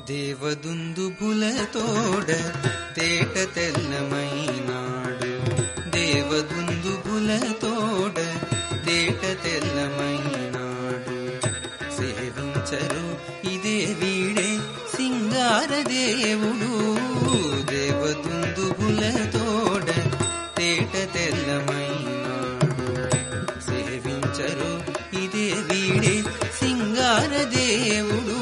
దేవదుందుబులతోడ తేట తెల్లమైనాడు దేవదుందుబులతోడ తేట తెల్లమైనాడు సేవించరు ఇదే వీడే సింగార దేవుడు దేవదుందుబులతోడ తేట తెల్లమైనాడు సేవించరు ఇదే వీడే సింగార దేవుడు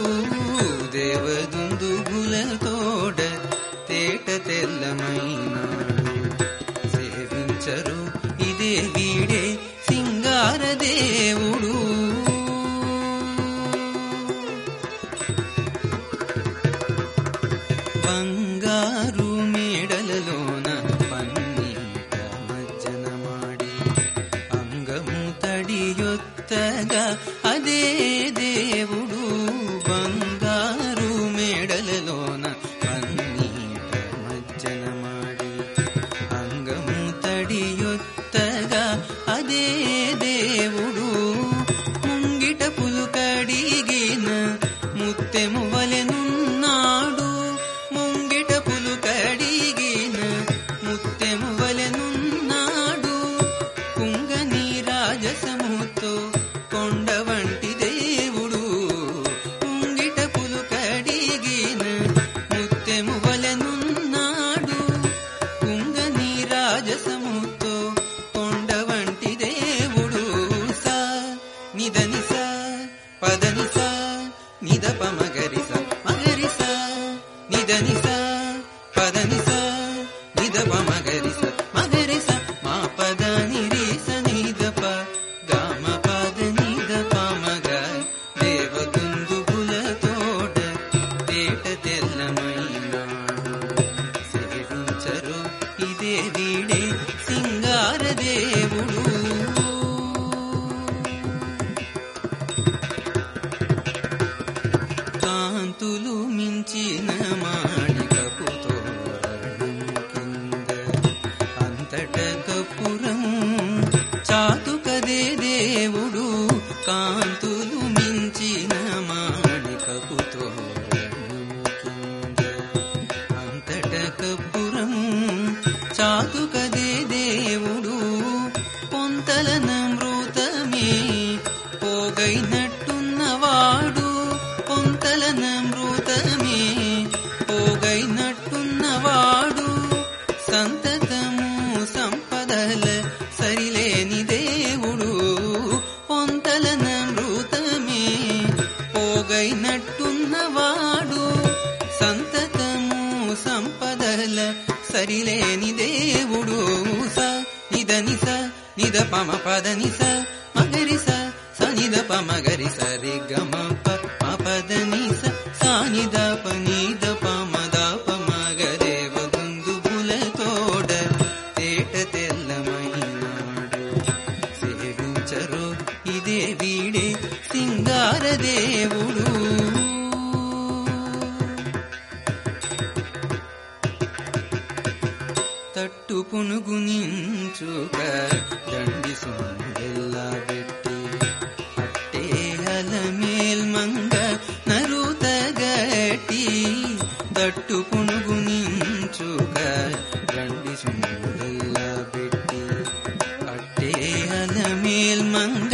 దేవదుందుబులతోడ తేట తెల్లమైనాడు సేవించరు ఇదే వీడే సింగార దేవుడు బంగారు మేడలలోన పన్నీట మజ్జన ಮಾಡಿ అంగము తడియొత్తగా అదే దేవుడు బంగారు మేడలలోన పన్నీట మజ్జన ಮಾಡಿ అంగము తడియొత్తగా అదే దేవుడు ముంగిట పులుకడిగిన ముత్తెము వలెనున్నాడు ముంగిట పులుకడిగిన ముత్తెము వలెనున్నాడు కుంగని రాజసముతో కొండ వంటి దేవుడు ముంగిట పులుకడిగిన ముత్తెము వలెనున్నాడు కుంగని రాజసముతో కొండ వంటి దేవుడు సా నిదని సా పదని సా నిదప మగరి స మగరి స నిదని స పదని స నిదప మగరి స మగరి స మా పదని రి స నిదప గామ పద నిదప మగ దేవదుందుబుల తోట తేట తెల్లమైనాడు సేవించరు ఇదే వీడే సింగార దేవుడు కాంతులు మించిన మాణికపు తోరణం కింద అంతట కపురము చాతుకదే దేవుడు కాంతులు మించిన మాణికపు తోరణం కింద అంతట కపురము చాతుకదే దేవుడు పొంతల నమృతమే పోగైనట్టున్నవాడు పొంతల నమృతమే పోగైనట్టున్నవాడు సంతతము సంపదల సరిలేని దేవుడు పొంతల నమృతమే పోగైనట్టున్నవాడు సంతతము సంపదల సరిలేని దేవుడు స నిదని స నిద పమ పద నిస మగరి స స నిద ప మగరి సరి గమ ప మ పద నిస సా నిద ప నిద ప మద ప మగ దేవ దుందుబుల తోడ తేట తెల్లమైనాడు సేవించరు ఇదే వీడే సింగార దేవుడు తట్టు పునుగు నించుక దండి సొందెల్ల పెట్టి అట్టే అల మేల్మంగ నరుతగటి తట్టు పునుగు నించుక దండి సొందెల్ల పెట్టి అట్టే అల మేల్మంగ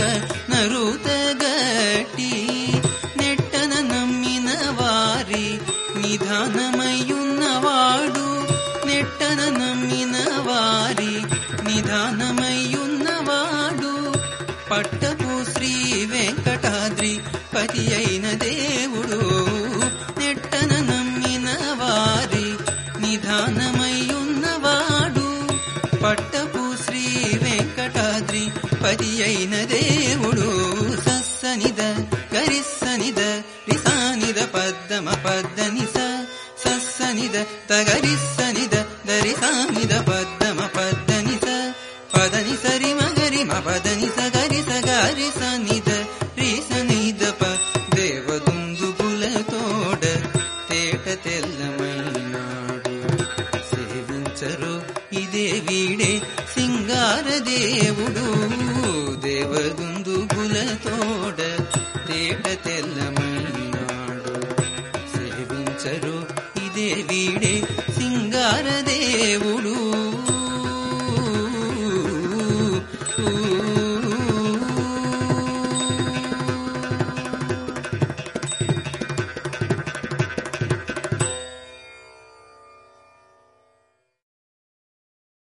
నరుతగటి నెట్టన నమ్మిన వారి నిధానమయ్యున్నవాడు నెట్టన నమ్మిన వారి నిధానమయ్యున్నవాడు పట్టపు శ్రీ వెంకటాద్రి పతి అయిన దేవుడు నెట్టన నమ్మిన వారి నిధానమయ్యున్నవాడు పట్టపు శ్రీ వెంకటాద్రి పతి అయిన దేవుడు సస్సనిద గరిస్సనిద రిసానిద పద్దమ పద్దనిస సస్సనిద తగరిస్సనిద దరిసానిద పద్దమ పద్దనిస పదని సరి మగరి మ పదని సగరి సగరి సనిద రి సనిద ప దేవదుందుబుల ఇదే వీడే సింగార దేవుడు